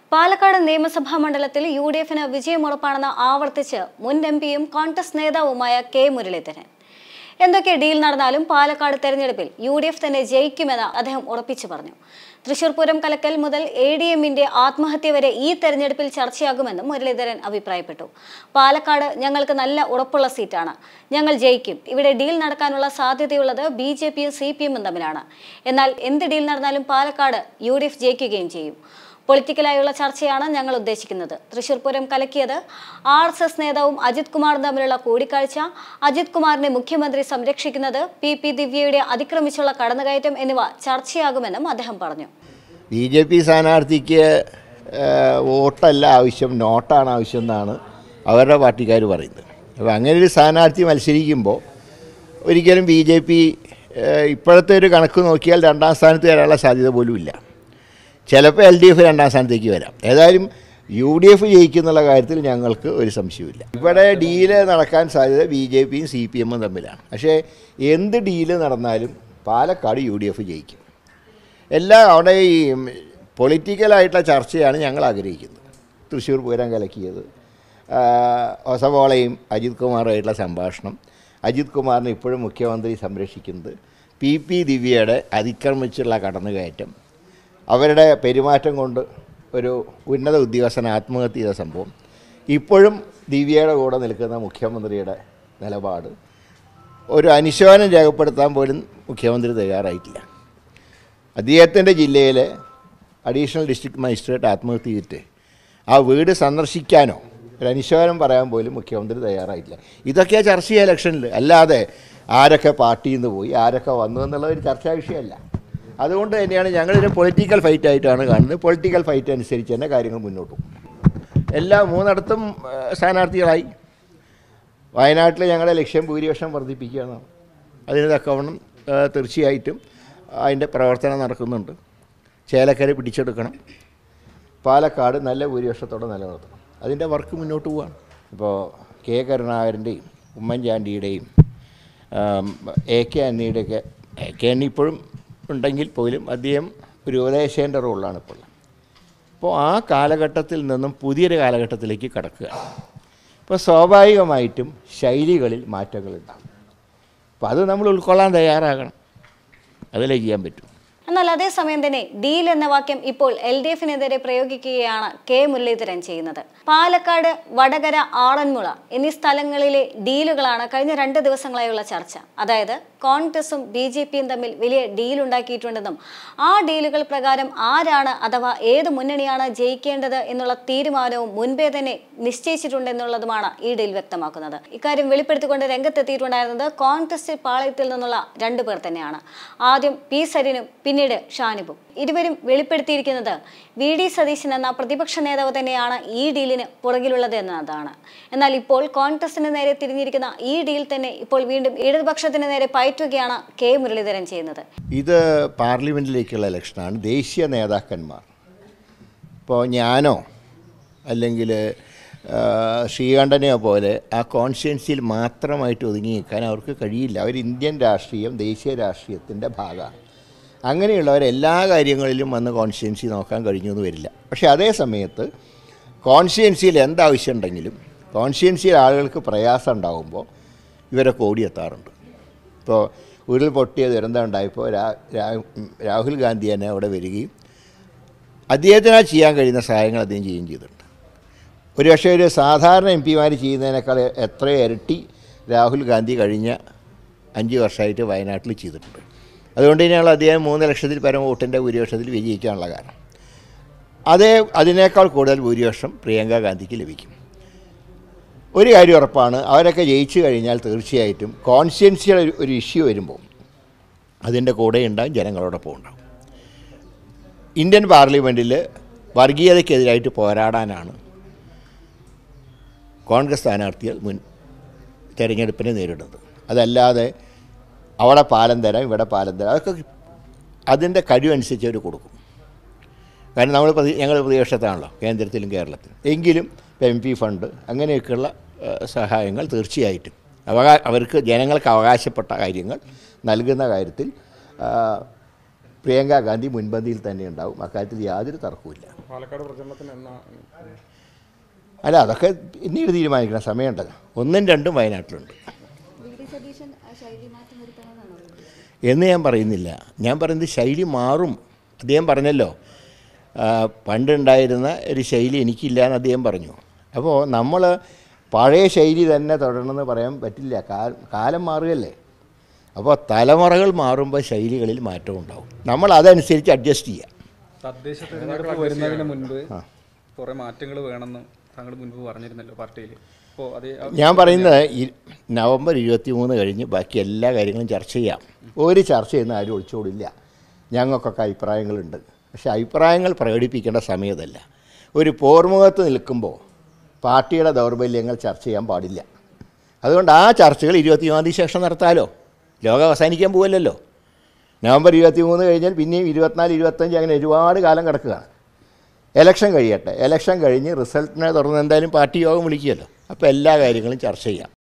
പാലക്കാട് നിയമസഭാ മണ്ഡലത്തിൽ U D എഫിന് വിജയമുറപ്പാണെന്ന് ആവർത്തിച്ച് മുൻ എം പിയും കോൺഗ്രസ് നേതാവുമായ കെ മുരളീധരൻ എന്തൊക്കെ ഡീൽ നടന്നാലും പാലക്കാട് തെരഞ്ഞെടുപ്പിൽ യു ഡി എഫ് തന്നെ ജയിക്കുമെന്ന് അദ്ദേഹം ഉറപ്പിച്ചു പറഞ്ഞു തൃശൂർ പൂരം കലക്കൽ മുതൽ എ ഡി എമ്മിന്റെ ആത്മഹത്യ വരെ ഈ തെരഞ്ഞെടുപ്പിൽ ചർച്ചയാകുമെന്നും മുരളീധരൻ അഭിപ്രായപ്പെട്ടു പാലക്കാട് ഞങ്ങൾക്ക് നല്ല ഉറപ്പുള്ള സീറ്റാണ് ഞങ്ങൾ ജയിക്കും ഇവിടെ ഡീൽ നടക്കാനുള്ള സാധ്യതയുള്ളത് ബി ജെ പിയും സി പി എമ്മും തമ്മിലാണ് എന്നാൽ എന്ത് ഡീൽ നടന്നാലും പാലക്കാട് യു ഡി എഫ് ജയിക്കുകയും ചെയ്യും പൊളിറ്റിക്കലായുള്ള ചർച്ചയാണ് ഞങ്ങൾ ഉദ്ദേശിക്കുന്നത് തൃശൂർ പൂരം കലക്കിയത് ആർ എസ് എസ് നേതാവും അജിത് കുമാറും തമ്മിലുള്ള കൂടിക്കാഴ്ച അജിത് കുമാറിനെ മുഖ്യമന്ത്രി സംരക്ഷിക്കുന്നത് പി പി ദിവ്യയുടെ അതിക്രമിച്ചുള്ള കടന്നുകയറ്റം എന്നിവ ചർച്ചയാകുമെന്നും അദ്ദേഹം പറഞ്ഞു ബി ജെ പി സ്ഥാനാർത്ഥിക്ക് ഏഹ്, വോട്ടല്ല ആവശ്യം നോട്ടാണ് ആവശ്യം എന്നാണ് അവരുടെ പാർട്ടിക്കാർ പറയുന്നത് അപ്പോൾ അങ്ങനെ ഒരു സ്ഥാനാർത്ഥി മത്സരിക്കുമ്പോൾ ഒരിക്കലും ബി ജെ പി ഇപ്പോഴത്തെ ഒരു കണക്ക് നോക്കിയാൽ രണ്ടാം സ്ഥാനത്ത് വരാനുള്ള സാധ്യത പോലും ഇല്ല ചിലപ്പോൾ എൽ ഡി എഫ് രണ്ടാം സ്ഥാനത്തേക്ക് വരാം ഏതായാലും യു ഡി എഫ് ജയിക്കുന്നുള്ള കാര്യത്തിൽ ഞങ്ങൾക്ക് ഒരു സംശയമില്ല ഇവിടെ ഡീല് നടക്കാൻ സാധ്യത ബി ജെ പിയും സി പി എമ്മും തമ്മിലാണ് പക്ഷേ എന്ത് ഡീല് നടന്നാലും പാലക്കാട് യു ഡി എഫ് ജയിക്കും എല്ലാ അവിടെ ഈ പൊളിറ്റിക്കലായിട്ടുള്ള ചർച്ചയാണ് ഞങ്ങൾ ആഗ്രഹിക്കുന്നത് തൃശ്ശൂർ പൂരം കലക്കിയത് ആ, ഒസവോളയും അജിത് കുമാറുമായിട്ടുള്ള സംഭാഷണം അജിത് കുമാറിനെ ഇപ്പോഴും മുഖ്യമന്ത്രി സംരക്ഷിക്കുന്നത് പി പി ദിവ്യയുടെ അതിക്രമിച്ചുള്ള കടന്നുകയറ്റം അവരുടെ പെരുമാറ്റം കൊണ്ട് ഒരു ഉന്നത ഉദ്യോഗസ്ഥൻ ആത്മഹത്യ ചെയ്ത സംഭവം ഇപ്പോഴും ദിവ്യയുടെ കൂടെ നിൽക്കുന്ന മുഖ്യമന്ത്രിയുടെ നിലപാട് ഒരു അനുശോചനം രേഖപ്പെടുത്താൻ പോലും മുഖ്യമന്ത്രി തയ്യാറായിട്ടില്ല അദ്ദേഹത്തിൻ്റെ ജില്ലയിലെ അഡീഷണൽ ഡിസ്ട്രിക്ട് മജിസ്ട്രേറ്റ് ആത്മഹത്യ ചെയ്തിട്ട് ആ വീട് സന്ദർശിക്കാനോ ഒരു അനുശോചനം പറയാൻ പോലും മുഖ്യമന്ത്രി തയ്യാറായിട്ടില്ല ഇതൊക്കെയാണ് ചർച്ച ചെയ്യുക ഇലക്ഷനിൽ അല്ലാതെ ആരൊക്കെ പാർട്ടിയിൽ നിന്ന് പോയി ആരൊക്കെ വന്നു എന്നുള്ള ഒരു ചർച്ചാ വിഷയമല്ല അതുകൊണ്ട് തന്നെയാണ് ഞങ്ങളൊരു പൊളിറ്റിക്കൽ ഫൈറ്റ് ആയിട്ടാണ് കാണുന്നത് പൊളിറ്റിക്കൽ ഫൈറ്റ് അനുസരിച്ച് തന്നെ കാര്യങ്ങൾ മുന്നോട്ട് പോകും എല്ലാ മൂന്നിടത്തും ഏഹ്, സ്ഥാനാർത്ഥികളായി വയനാട്ടിൽ ഞങ്ങളുടെ ലക്ഷ്യം ഭൂരിപക്ഷം വർദ്ധിപ്പിക്കുകയാണ് അതിന് തക്കവണ്ണം ഏഹ്, തീർച്ചയായിട്ടും അതിൻ്റെ പ്രവർത്തനം നടക്കുന്നുണ്ട് ചേലക്കര പിടിച്ചെടുക്കണം പാലക്കാട് നല്ല ഭൂരിപക്ഷത്തോടെ നിലനിർത്തണം അതിൻ്റെ വർക്ക് മുന്നോട്ട് പോവാണ് ഇപ്പോൾ കെ കരുണാകരൻ്റെയും ഉമ്മൻചാണ്ടിയുടെയും ആം, എ കെ അന്നിയുടെയൊക്കെ എ കെ അന്നി ഇപ്പോഴും ഉണ്ടെങ്കിൽ പോലും അദ്ദേഹം ഒരു ഉപദേശേൻ്റെ റോളിലാണ് ഇപ്പോൾ ഉള്ളത്. അപ്പോൾ ആ കാലഘട്ടത്തിൽ നിന്നും പുതിയൊരു കാലഘട്ടത്തിലേക്ക് കടക്കുക അപ്പോൾ സ്വാഭാവികമായിട്ടും ശൈലികളിൽ മാറ്റങ്ങളുണ്ടാകും അപ്പോൾ അത് നമ്മൾ ഉൾക്കൊള്ളാൻ തയ്യാറാകണം അതിലേ ചെയ്യാൻ പറ്റും എന്നാൽ അതേസമയം തന്നെ ഡീൽ എന്ന വാക്യം ഇപ്പോൾ എൽ ഡി എഫിനെതിരെ പ്രയോഗിക്കുകയാണ് കെ മുരളീധരൻ ചെയ്യുന്നത് പാലക്കാട് വടകര ആറന്മുള എന്നീ സ്ഥലങ്ങളിലെ ഡീലുകളാണ് കഴിഞ്ഞ രണ്ട് ദിവസങ്ങളായുള്ള ചർച്ച അതായത് കോൺഗ്രസും ബി ജെ പിയും തമ്മിൽ വലിയ ഡീൽ ഉണ്ടാക്കിയിട്ടുണ്ടെന്നും ആ ഡീലുകൾ പ്രകാരം ആരാണ് അഥവാ ഏത് മുന്നണിയാണ് ജയിക്കേണ്ടത് എന്നുള്ള തീരുമാനവും മുൻപേ തന്നെ നിശ്ചയിച്ചിട്ടുണ്ടെന്നുള്ളതുമാണ് ഈ ഡീൽ വ്യക്തമാക്കുന്നത് ഇക്കാര്യം വെളിപ്പെടുത്തിക്കൊണ്ട് രംഗത്തെത്തിയിട്ടുണ്ടായിരുന്നത് കോൺഗ്രസ് പാളയത്തിൽ നിന്നുള്ള രണ്ടു പേർ തന്നെയാണ് ആദ്യം പി സരിനും പിന്നീട് ഷാനിബും ഇരുവരും വെളിപ്പെടുത്തിയിരിക്കുന്നത് വി ഡി സതീശൻ എന്ന പ്രതിപക്ഷ നേതാവ് തന്നെയാണ് ഈ ഡീലിന് പുറകിലുള്ളത് എന്നതാണ് എന്നാൽ ഇപ്പോൾ കോൺഗ്രസിന് നേരെ തിരിഞ്ഞിരിക്കുന്ന ഈ ഡീൽ തന്നെ ഇപ്പോൾ വീണ്ടും ഇടതുപക്ഷത്തിന് നേരെ പയറ്റുകയാണ് കെ മുരളീധരൻ ചെയ്യുന്നത് ഇത് പാർലമെൻറ്റിലേക്കുള്ള ഇലക്ഷനാണ് ദേശീയ നേതാക്കന്മാർ ഇപ്പോൾ ഞാനോ അല്ലെങ്കിൽ ശ്രീകണ്ഠനെയോ പോലെ ആ കോൺസ്റ്റിറ്റ്യൻസിയിൽ മാത്രമായിട്ട് ഒതുങ്ങി നിൽക്കാൻ അവർക്ക് കഴിയില്ല അവർ ഇന്ത്യൻ രാഷ്ട്രീയം ദേശീയ രാഷ്ട്രീയത്തിൻ്റെ ഭാഗമാണ് അങ്ങനെയുള്ളവർ എല്ലാ കാര്യങ്ങളിലും വന്ന് കോൺസ്റ്റിറ്റ്യൻസി നോക്കാൻ കഴിഞ്ഞു എന്ന് വരില്ല പക്ഷേ അതേ സമയത്ത് കോൺസ്റ്റിറ്റ്യൻസിയിൽ എന്താവശ്യം ഉണ്ടെങ്കിലും കോൺസ്റ്റിറ്റ്യൻസിയിൽ ആളുകൾക്ക് പ്രയാസം ഉണ്ടാകുമ്പോൾ ഇവരൊക്കെ ഓടിയെത്താറുണ്ട് ഇപ്പോൾ ഉരുൾ പൊട്ടിയ ദുരന്തം ഉണ്ടായപ്പോൾ രാ രാ- രാഹുൽ ഗാന്ധി തന്നെ അവിടെ വരികയും അദ്ദേഹത്തിന് ചെയ്യാൻ കഴിയുന്ന സഹായങ്ങൾ അദ്ദേഹം ചെയ്യുകയും ചെയ്തിട്ടുണ്ട് ഒരുപക്ഷെ ഒരു സാധാരണ എം പിമാർ ചെയ്യുന്നതിനേക്കാൾ എത്രയോ ഇരട്ടി രാഹുൽ ഗാന്ധി കഴിഞ്ഞ അഞ്ച് വർഷമായിട്ട് വയനാട്ടിൽ ചെയ്തിട്ടുണ്ട് അതുകൊണ്ട് തന്നെയാണ് അദ്ദേഹം മൂന്ന് ലക്ഷത്തിൽ പരം വോട്ടിൻ്റെ ഭൂരിപക്ഷത്തിൽ വിജയിക്കാനുള്ള കാരണം അതേ അതിനേക്കാൾ കൂടുതൽ ഭൂരിപക്ഷം പ്രിയങ്ക ഗാന്ധിക്ക് ലഭിക്കും ഒരു കാര്യം ഉറപ്പാണ് അവരൊക്കെ ജയിച്ചു കഴിഞ്ഞാൽ തീർച്ചയായിട്ടും കോൺസ്റ്റിറ്റ്യൻസിയുടെ ഒരു- ഒരു ഇഷ്യൂ വരുമ്പോൾ അതിൻ്റെ കൂടെ ഉണ്ടാകും ജനങ്ങളോടൊപ്പം ഉണ്ടാകും ഇന്ത്യൻ പാർലമെൻറ്റിൽ വർഗീയതയ്ക്കെതിരായിട്ട് പോരാടാനാണ് കോൺഗ്രസ് സ്ഥാനാർത്ഥികൾ മുൻ തെരഞ്ഞെടുപ്പിനെ നേരിടുന്നത് അതല്ലാതെ അവിടെ പാലം തരാം ഇവിടെ പാലം തരാം അതൊക്കെ അതിൻ്റെ കഴിവനുസരിച്ച് അവർ കൊടുക്കും കാരണം നമ്മൾ പ്രതി ഞങ്ങൾ പ്രതിപക്ഷത്താണല്ലോ കേന്ദ്രത്തിലും കേരളത്തിലും എങ്കിലും എം പി ഫണ്ട് അങ്ങനെയൊക്കെയുള്ള ഏഹ്, സഹായങ്ങൾ തീർച്ചയായിട്ടും അവകാ അവർക്ക് ജനങ്ങൾക്ക് അവകാശപ്പെട്ട കാര്യങ്ങൾ നൽകുന്ന കാര്യത്തിൽ ആ, പ്രിയങ്ക ഗാന്ധി മുൻപന്തിയിൽ തന്നെ ഉണ്ടാവും അക്കാര്യത്തിൽ യാതൊരു തർക്കവുമില്ല പാലക്കാട് പ്രചരണത്തിന് എന്നാ അല്ല അതൊക്കെ പിന്നീട് തീരുമാനിക്കണം സമയമുണ്ടല്ലോ ഒന്നും രണ്ടും വയനാട്ടിലുണ്ട് എന്ന് ഞാൻ പറയുന്നില്ല ഞാൻ പറയുന്നത് ശൈലി മാറും അദ്ദേഹം പറഞ്ഞല്ലോ ആ, പണ്ടുണ്ടായിരുന്ന ഒരു ശൈലി എനിക്കില്ല എന്ന് അദ്ദേഹം പറഞ്ഞു അപ്പോൾ നമ്മൾ പഴയ ശൈലി തന്നെ തുടരണമെന്ന് പറയാൻ പറ്റില്ല കാ- കാലം മാറുകയല്ലേ അപ്പോൾ തലമുറകൾ മാറുമ്പോൾ ശൈലികളിൽ മാറ്റം ഉണ്ടാവും നമ്മൾ അതനുസരിച്ച് അഡ്ജസ്റ്റ് ചെയ്യുക തദ്ദേശ തിരഞ്ഞെടുപ്പ് വരുന്നതിന് മുൻപ് കുറെ മാറ്റങ്ങൾ വേണമെന്ന് താങ്കൾ മുൻപ് പറഞ്ഞിരുന്നല്ലോ പാർട്ടിയിൽ അപ്പോൾ അതേ ഞാൻ പറയുന്നത് ഈ നവംബർ ഇരുപത്തി മൂന്ന് കഴിഞ്ഞ് ബാക്കി എല്ലാ കാര്യങ്ങളും ചർച്ച ചെയ്യാം ഒരു ചർച്ച ചെയ്യുന്ന ആരും ഒളിച്ചോടില്ല ഞങ്ങൾക്കൊക്കെ അഭിപ്രായങ്ങളുണ്ട് പക്ഷേ അഭിപ്രായങ്ങൾ പ്രകടിപ്പിക്കേണ്ട സമയത്തല്ല ഒരു പോർമുഖത്ത് നിൽക്കുമ്പോൾ പാർട്ടിയുടെ ദൗർബല്യങ്ങൾ ചർച്ച ചെയ്യാൻ പാടില്ല അതുകൊണ്ട് ആ ചർച്ചകൾ ഇരുപത്തിമൂന്നാം തീയതി ശേഷം നടത്താമല്ലോ ലോകം അവസാനിക്കാൻ പോവല്ലല്ലോ നവംബർ ഇരുപത്തി മൂന്ന് കഴിഞ്ഞാൽ പിന്നെയും ഇരുപത്തിനാല് ഇരുപത്തഞ്ച് അങ്ങനെ ഒരുപാട് കാലം കിടക്കുകയാണ് എലക്ഷൻ കഴിയട്ടെ എലക്ഷൻ കഴിഞ്ഞ് റിസൾട്ടിനെ തുടർന്ന് എന്തായാലും പാർട്ടി യോഗം വിളിക്കുമല്ലോ അപ്പോൾ എല്ലാ കാര്യങ്ങളും ചർച്ച ചെയ്യാം